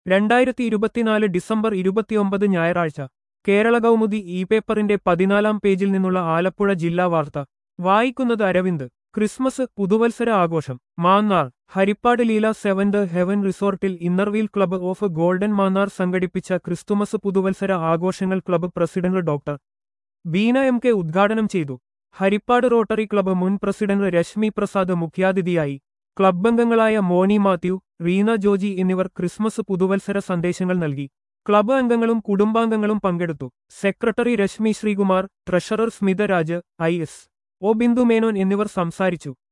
രണ്ടായിരത്തി ഇരുപത്തിനാല് ഡിസംബർ ഇരുപത്തിയൊമ്പത് ഞായറാഴ്ച കേരള കൗമുദി ഇ പേപ്പറിന്റെ പതിനാലാം പേജിൽ നിന്നുള്ള ആലപ്പുഴ ജില്ലാ വാർത്ത വായിക്കുന്നത് അരവിന്ദ് ക്രിസ്മസ് പുതുവത്സര ആഘോഷം മാന്നാർ ഹരിപ്പാട് ലീല സെവന്ത് ഹെവൻ റിസോർട്ടിൽ inner wheel club of golden Mannar സംഘടിപ്പിച്ച ക്രിസ്തുമസ് പുതുവത്സര ആഘോഷങ്ങൾ club president doctor Beena M K ഉദ്ഘാടനം ചെയ്തു ഹരിപ്പാട് റോട്ടറി ക്ലബ്ബ് മുൻ പ്രസിഡന്റ് രശ്മി പ്രസാദ് മുഖ്യാതിഥിയായി ക്ലബ്ബ് അംഗങ്ങളായ മോനി മാത്യു റീന ജോജി എന്നിവർ ക്രിസ്മസ് പുതുവത്സര സന്ദേശങ്ങൾ നൽകി ക്ലബ്ബ് അംഗങ്ങളും കുടുംബാംഗങ്ങളും പങ്കെടുത്തു secretary Rashmi Sreekumar treasurer Smitharaj I S O Bindu Menon എന്നിവർ സംസാരിച്ചു